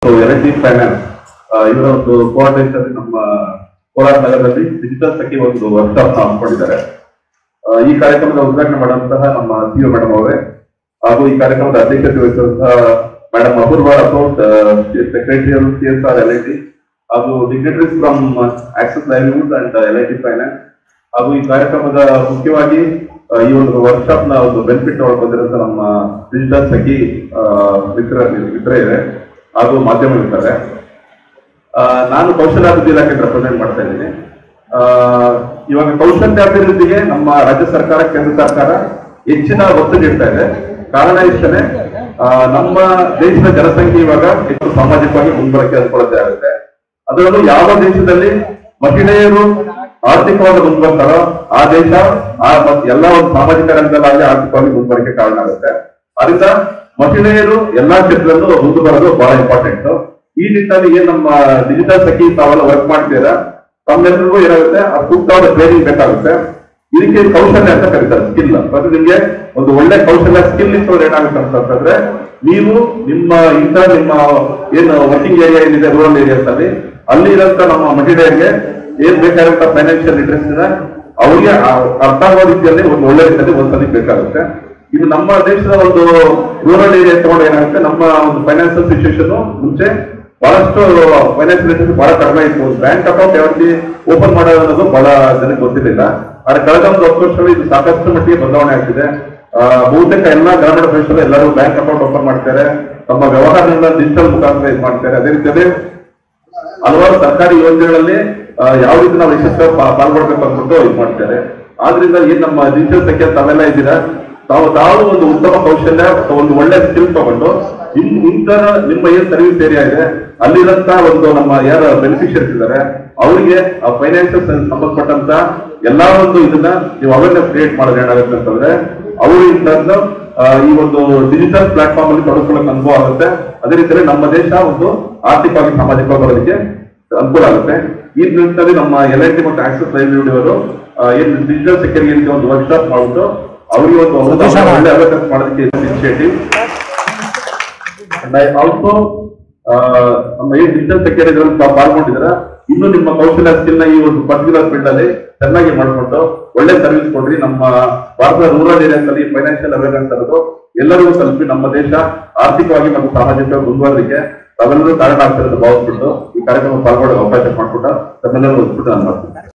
so L T finance ಇವರ ಒಂದು coordination ನಮ್ಮ ಕೋಲಾರ ನಗರದಲ್ಲಿ ಡಿಜಿಟಲ್ ಸಖಿ ಒಂದು ವರ್ಕ್ಶಾಪ್ ನ ಹಮ್ಮಿಕೊಂಡಿದ್ದಾರೆ ಆ, ಈ ಕಾರ್ಯಕ್ರಮದ ಉದ್ಘಾಟನೆ ಮಾಡುವಂತಹ ನಮ್ಮ ಸಿಒ ಮೇಡಮ್ ಅವರೇ ಹಾಗೂ ಈ ಕಾರ್ಯಕ್ರಮದ ಅಧ್ಯಕ್ಷತೆ ವಹಿಸಿರುವಂತಹ madam Apoorva Rathod secretary C S R L I T ಹಾಗೂ dignitaries from Access Livelihood and L I T finance ಹಾಗೂ ಈ ಕಾರ್ಯಕ್ರಮದ ಮುಖ್ಯವಾಗಿ ಆ, ಈ ಒಂದು ವರ್ಕ್ಶಾಪ್ ನ ಒಂದು ಬೆನಿಫಿಟ್ ಒಳಗೆ ಬಂದಿರುವಂತ ನಮ್ಮ ಡಿಜಿಟಲ್ ಸಖಿ ಆ, ಮಿತ್ರ ಮಿತ್ರ ಇದೆ ಹಾಗೂ ಮಾಧ್ಯಮ ಇರ್ತಾರೆ ಆ, ನಾನು ಕೌಶಲ್ಯಾಭಿವೃದ್ಧಿ ಇಲಾಖೆ ರೆಪ್ರೆಸೆಂಟ್ ಮಾಡ್ತಾ ಇದ್ದೀನಿ ಆ, ಇವಾಗ ಕೌಶಲ್ಯಾಭಿವೃದ್ಧಿಗೆ ನಮ್ಮ ರಾಜ್ಯ ಸರ್ಕಾರ ಕೇಂದ್ರ ಸರ್ಕಾರ ಹೆಚ್ಚಿನ ಒತ್ತು ನೀಡ್ತಾ ಇದೆ ಕಾರಣ ಇಷ್ಟೇ ಆ, ನಮ್ಮ ದೇಶದ ಜನಸಂಖ್ಯೆ ಇವಾಗ ಹೆಚ್ಚು ಸಾಮಾಜಿಕವಾಗಿ ಮುಂದುವರಕ್ಕೆ ಅಂದ್ಕೊಳ್ಳುತ್ತೆ ಆಗುತ್ತೆ ಅದರಲ್ಲೂ ಯಾವ ದೇಶದಲ್ಲಿ ಮಹಿಳೆಯರು ಆರ್ಥಿಕವಾಗಿ ಮುಂದುವರ್ತಾರೋ ಆ ದೇಶ ಆ ಮತ್ ಎಲ್ಲ ಒಂದು ಸಾಮಾಜಿಕ ರಂಗದಲ್ಲಾಗಲಿ ಆರ್ಥಿಕವಾಗಿ ಮುಂದುವರಿಕೆ ಕಾರಣ ಆಗುತ್ತೆ ಅದರಿಂದ ಮಹಿಳೆಯರು ಎಲ್ಲಾ ಕ್ಷೇತ್ರದಲ್ಲೂ ಮುಂದೆ ಬರೋದು ಬಹಳ ಇಂಪಾರ್ಟೆಂಟ್ ಈ ನಿಟ್ಟಿನಲ್ಲಿ ಏನ್ ನಮ್ಮ ಡಿಜಿಟಲ್ ಸಖಿ ತಾವೆಲ್ಲ ವರ್ಕ್ ಮಾಡ್ತೀರಾ ತಮ್ಮೆಲ್ಲರಿಗೂ ಏನಾಗುತ್ತೆ ಆ ಸೂಕ್ತವಾದ ಟ್ರೈನಿಂಗ್ ಬೇಕಾಗುತ್ತೆ ಇದಕ್ಕೆ ಕೌಶಲ್ಯ ಅಂತ ಕರೀತಾರೆ ಸ್ಕಿಲ್ ಮತ್ತೆ ನಿಮ್ಗೆ ಒಂದು ಒಳ್ಳೆ ಕೌಶಲ್ಯ ಸ್ಕಿಲ್ ಇತ್ತವ್ರು ಏನಾಗುತ್ತೆ ಅಂತಂದ್ರೆ ನೀವು ನಿಮ್ಮ ಇಂಥ ನಿಮ್ಮ ಏನು ವರ್ಕಿಂಗ್ ಏರಿಯಾ ಏನಿದೆ ರೂರಲ್ ಏರಿಯಾಸ್ ಅಲ್ಲಿ ಅಲ್ಲಿ ಇರೋಂಥ ನಮ್ಮ ಮಹಿಳೆಯರಿಗೆ ಏನ್ ಬೇಕಾದಂತ ಫೈನಾನ್ಷಿಯಲ್ ಲಿಟ್ರೇಸಿ ಇದೆ ಅವರಿಗೆ ಅರ್ಥ ಆಗೋ ರೀತಿಯಲ್ಲಿ ಒಂದು ಒಳ್ಳೆ ರೀತಿಯಲ್ಲಿ ಒಂದ್ಸಲಿ ಬೇಕಾಗುತ್ತೆ ಇದು ನಮ್ಮ ದೇಶದ ಒಂದು ರೂರಲ್ ಏರಿಯಾ ತಗೊಂಡು ಏನಾಗುತ್ತೆ ನಮ್ಮ ಒಂದು ಫೈನಾನ್ಷಿಯಲ್ ಸಿಚುವೇಶನ್ ಮುಂಚೆ ಬಹಳಷ್ಟು ಫೈನಾನ್ಷಿಯಲ್ ಲಿಟ್ರೇಸಿ ಬಹಳ ಕಡಿಮೆ ಇತ್ತು ಬ್ಯಾಂಕ್ ಅಕೌಂಟ್ ಯಾವ ರೀತಿ ಓಪನ್ ಮಾಡೋದು ಅನ್ನೋದು ಬಹಳ ಜನಕ್ಕೆ ಗೊತ್ತಿರಲಿಲ್ಲ ಆದ್ರೆ ಕಳೆದ ಒಂದು ಹತ್ತು ವರ್ಷದಲ್ಲಿ ಇದು ಸಾಕಷ್ಟು ಮಟ್ಟಿಗೆ ಬದಲಾವಣೆ ಆಗ್ತಿದೆ ಆ, ಬಹುತೇಕ ಎಲ್ಲಾ ಗ್ರಾಮೀಣ ಪ್ರದೇಶದಲ್ಲಿ ಎಲ್ಲರೂ ಬ್ಯಾಂಕ್ ಅಕೌಂಟ್ ಓಪನ್ ಮಾಡ್ತಾರೆ ತಮ್ಮ ವ್ಯವಹಾರಗಳನ್ನ ಡಿಜಿಟಲ್ ಮುಖಾಂತರ ಇದು ಮಾಡ್ತಾರೆ ಅದೇ ರೀತಿಯಲ್ಲಿ ಹಲವಾರು ಸರ್ಕಾರಿ ಯೋಜನೆಗಳಲ್ಲಿ ಆ, ಯಾವ ರೀತಿ ನಾವು ಯಶಸ್ವಿ ಪಾಲ್ಗೊಳ್ಬೇಕು ಅಂದ್ಬಿಟ್ಟು ಇದು ಮಾಡ್ತಾರೆ ಆದ್ರಿಂದ ಏನ್ ನಮ್ಮ ಡಿಜಿಟಲ್ ಸಂಖ್ಯೆ ತಾವೆಲ್ಲ ಇದ್ದೀರಾ ತಾವು ತಾವು ಒಂದು ಉತ್ತಮ ಕೌಶಲ್ಯ ಅಥವಾ ಒಂದು ಒಳ್ಳೆ ಸ್ಕಿಲ್ ತಗೊಂಡು ಇನ್ ಇಂಥ ನಿಮ್ಮ ಏನ್ ಸರ್ವಿಸ್ ಏರಿಯಾ ಇದೆ ಅಲ್ಲಿರಂತ ಒಂದು ನಮ್ಮ ಯಾರ ಬೆನಿಫಿಷಿಯರ್ಸ್ ಇದ್ದಾರೆ ಅವರಿಗೆ ಆ ಫೈನಾನ್ಷಿಯಲ್ ಸಂಬಂಧಪಟ್ಟಂತ ಎಲ್ಲಾ ಒಂದು ಇದನ್ನ ನೀವು ಅವೇರ್ನೆಸ್ ಕ್ರಿಯೇಟ್ ಮಾಡೋದು ಏನಾಗುತ್ತೆ ಅಂತಂದ್ರೆ ಅವರು ಇಂಥದ್ದು ಆ, ಈ ಒಂದು ಡಿಜಿಟಲ್ ಪ್ಲಾಟ್ಫಾರ್ಮ್ ಅಲ್ಲಿ ತೊಡಗಿಕೊಳ್ಳೋಕೆ ಅನುಭವ ಆಗುತ್ತೆ ಅದೇ ರೀತಿಯಲ್ಲಿ ನಮ್ಮ ದೇಶ ಒಂದು ಆರ್ಥಿಕವಾಗಿ ಸಾಮಾಜಿಕವಾಗಿ ಬರೋದಕ್ಕೆ ಅನುಕೂಲ ಆಗುತ್ತೆ ಈ ನಿಟ್ಟಿನಲ್ಲಿ ನಮ್ಮ ಎಲ್ ಐ ಟಿ ಮತ್ತು ಆಕ್ಸಿಸ್ ಲೈಬ್ರರಿ ಅವರು ಆ, ಏನ್ ಡಿಜಿಟಲ್ ಸೆಕ್ಯೂರಿಟಿ ಒಂದು ವರ್ಕ್ಶಾಪ್ ಮಾಡ್ಬಿಟ್ಟು ಅವರಿಗೆ ಒಂದು ಅವಕಾಶ- ಒಳ್ಳೆ ಅವೇರ್ನೆಸ್ ಮಾಡೋದಕ್ಕೆ ಇನಿಷಿಯೇಟಿವ್ ಅಂಡ್ ಐ ಆಲ್ಸೋ ನಮ್ಮ ಏನ್ ಡಿಜಿಟಲ್ ಸೆಕ್ಯೂರಿಟಿ ಪಾಲ್ಗೊಂಡಿದ್ದೀರಾ ಇನ್ನು ನಿಮ್ಮ ಕೌಶಲ್ಯ ಸ್ಕಿಲ್ ನ ಈ ಒಂದು ಪರ್ಟಿಕ್ಯುಲರ್ ಫೀಲ್ಡ್ ಅಲ್ಲಿ ಚೆನ್ನಾಗಿ ಮಾಡ್ಕೊಂಡು ಒಳ್ಳೆ ಸರ್ವಿಸ್ ಕೊಡ್ರಿ ನಮ್ಮ ಭಾರತದ ರೂರಲ್ ಏರಿಯಾಸ್ ಅಲ್ಲಿ ಫೈನಾನ್ಷಿಯಲ್ ಅವೇರ್ನೆಸ್ ಅನ್ನೋದು ಎಲ್ಲರಿಗೂ ತಲುಪಿ ನಮ್ಮ ದೇಶ ಆರ್ಥಿಕವಾಗಿ ಮತ್ತು ಸಾಮಾಜಿಕವಾಗಿ ಮುಂದುವರಲಿಕ್ಕೆ ತಾವೆಲ್ಲರೂ ಕಾರಣ ಆಗ್ತಿರೋದು ಭಾವಿಸ್ಬಿಟ್ಟು ಈ ಕಾರ್ಯಕ್ರಮ ಪಾಲ್ಗೊಳ್ಳೋ ಅವಕಾಶ ಮಾಡ್ಕೊಟ್ಟ ತಮ್ಮೆಲ್ಲರೂ ಒಪ್ಪಿಟ್ಟು ನಾನು ಮಾಡ್ತೀನಿ